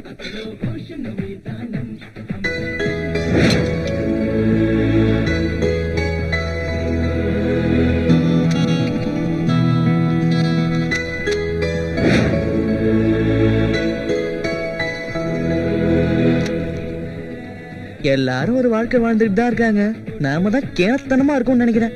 எல்லாரும் ஒரு வாழ்க்கை வாழ்ந்துட்டு தான் இருக்காங்க நாம தான் கேனத்தனமா இருக்கும்னு நினைக்கிறேன்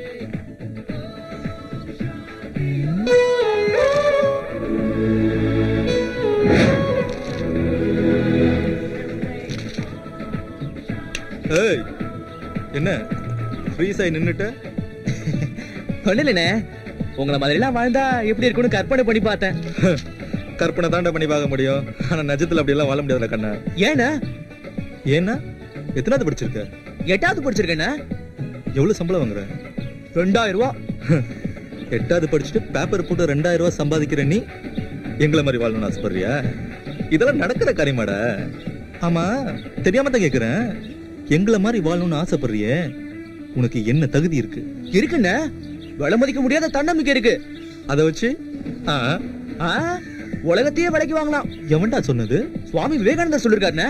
ஏய் என்ன ஃப்ரீஸ் ஆகி நின்னுட்ட ஒண்ணு இல்லைண்ணே உங்களை மாதிரி எல்லாம் வாழ்ந்தா எப்படி இருக்கும்னு கற்பனை பண்ணி பார்த்தேன் கற்பனை தாண்டா பண்ணி பார்க்க முடியும் ஆனா நிஜத்துல அப்படி எல்லாம் வாழ முடியாதுல கண்ணா ஏண்ணா ஏன்னா எத்தனாவது படிச்சிருக்க எட்டாவது படிச்சிருக்கேண்ணா எவ்வளவு சம்பளம் வாங்குற ரெண்டாயிரம் ரூபா எட்டாவது படிச்சுட்டு பேப்பர் போட்டு ரெண்டாயிரம் ரூபாய் சம்பாதிக்கிற நீ எங்களை மாதிரி வாழணும்னு ஆசைப்படுறியா இதெல்லாம் நடக்கிற காரியமாடா ஆமா தெரியாம தான் கேக்குறேன் எங்களை மாதிரி வாழணும்னு ஆசைப்படுறியே உனக்கு என்ன தகுதி இருக்கு இருக்குண்ணே விலை மதிக்க முடியாத தன்னம்பிக்கை இருக்கு அதை வச்சு ஆ, ஆ, உலகத்தையே விலைக்கு வாங்கலாம் எவன்டா சொன்னது சுவாமி விவேகானந்தர் சொல்லிருக்காருண்ணே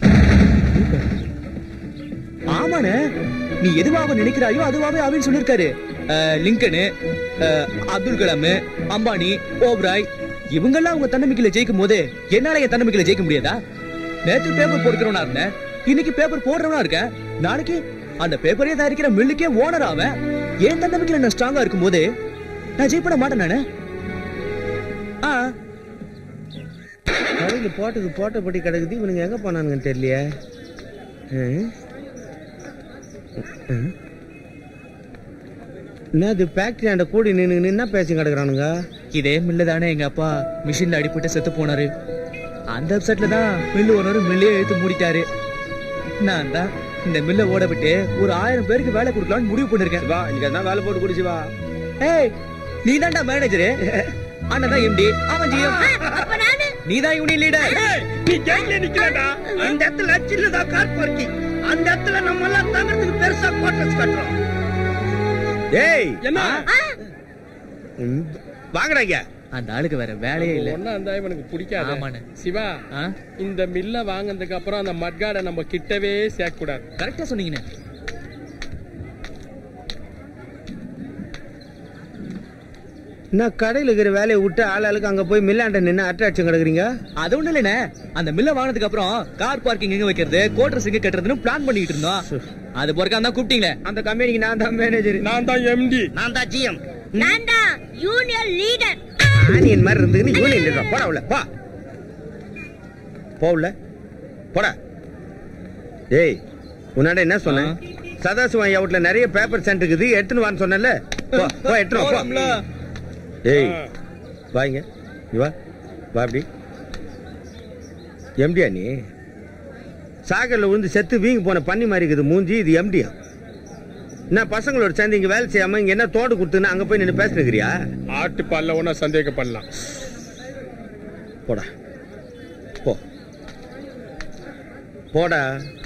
ஆமாண்ணே நீ எதுவாக நினைக்கிறாயோ அதுவாவே அவன் சொல்லிருக்காரு அஹ், லிங்கனு அஹ், அப்துல் கலாம் அம்பானி ஓப்ராய் இவங்கெல்லாம் அவங்க தன்னம்பிக்கையில ஜெயிக்கும் போது என்னால என் தன்னம்பிக்கையில ஜெயிக்க முடியாதா நேத்து பேப்பர் போடுறவனா இருந்தேன் இன்னைக்கு பேப்பர் போடுறவனா இருக்கேன் நாளைக்கு அந்த பேப்பரே தயாரிக்கிற மில்லுக்கே ஓனர் ஆவேன் என் தன்னம்பிக்கையில நான் ஸ்ட்ராங்கா இருக்கும் போது நான் ஜெயிப்பட மாட்டேன் நானு ஆ கடைக்கு போட்டது போட்டபடி கிடக்குது இவனுங்க எங்க போனானுங்கன்னு தெரியலையே ம்? ம்? என்னது ஃபேக்டரி ஆண்ட கூடி நின்று என்ன பேசி கிடக்குறானுங்க இதே மில்ல தானே எங்க அப்பா மிஷின்ல அடிபட்டு செத்து போனாரு அந்த அப்செட்ல தான் மில்லு ஓனர் மில்லே எடுத்து மூடிட்டாரு நான் தான் இந்த மில்ல ஓட விட்டு ஒரு ஆயிரம் பேருக்கு வேலை கொடுக்கலாம்னு முடிவு பண்ணிருக்கேன் வா இன்னைக்கு என்ன வேலை போட்டு குடிச்சு வா ஏய் நீ தான்டா மேனேஜரு அண்ணன் தான் எம்டி அவன் ஜிஎம் நீ தான் யூனியன் லீடர் நீ கேட்கல நிக்கிறடா இந்த இடத்துல சின்னதா கார் பார்க்கிங் அந்த இடத்துல நம்ம எல்லாம் தங்கறதுக்கு பெருசா குவார்டர்ஸ் கட்டுறோம் ஏய் என்ன வாங்கடா இங்க அந்த ஆளுக்கு வேற வேலையே இல்ல ஒன்னா இருந்தா இவனுக்கு பிடிக்காது ஆமாண்ணே. சிவா ஆ? இந்த மில்ல வாங்கினதுக்கு அப்புறம் அந்த மட்காடை நம்ம கிட்டவே சேர்க்க கூடாது கரெக்டா சொன்னீங்கண்ணே நான் கடையில் இருக்கிற வேலையை விட்டு ஆள் ஆளுக்கு அங்க போய் மில்லாண்ட நின்று அட்டாச்சும் கிடக்குறீங்க அது ஒண்ணு இல்லண்ணே அந்த மில்ல வாங்கினதுக்கு அப்புறம் கார் பார்க்கிங் எங்க வைக்கிறது கோட்டர்ஸ் எங்க கட்டுறதுன்னு பிளான் பண்ணிட்டு இருந்தோம் அது பொறுக்கா தான் கூப்பிட்டீங்களே அந்த கம்பெனிக்கு நான் தான் மேனேஜர் நான் தான் எம்டி நான் தான் ஜிஎம் நான் தான் யூனியன் லீடர் ஆனியன் மாதிரி இருந்துன்னு யூனியன் இருக்கா போடா உள்ள போ போகல போடா ஏய் உன்னாட என்ன சொன்னேன் சதாசிவம் அவுட்ல நிறைய பேப்பர் சென்ட் இருக்குது எடுத்துன்னு வான்னு சொன்னேன்ல போ போ எடுத்துன்னு வா, போலாம்ல? போ ஏய் வாங்க நீ வா வா அப்படி எம்டியா நீ சாகர்ல விழுந்து செத்து வீங்கி போன பண்ணி மாதிரி இருக்குது மூஞ்சி இது எம்டியா என்ன பசங்களோட சேர்ந்து இங்க வேலை செய்யாம இங்க என்ன தோடு கொடுத்துன்னு அங்க போய் நின்று பேசுனுக்கிறியா ஆட்டு பால்ல ஒன்னா சந்தேகப்படலாம் போடா போ போடா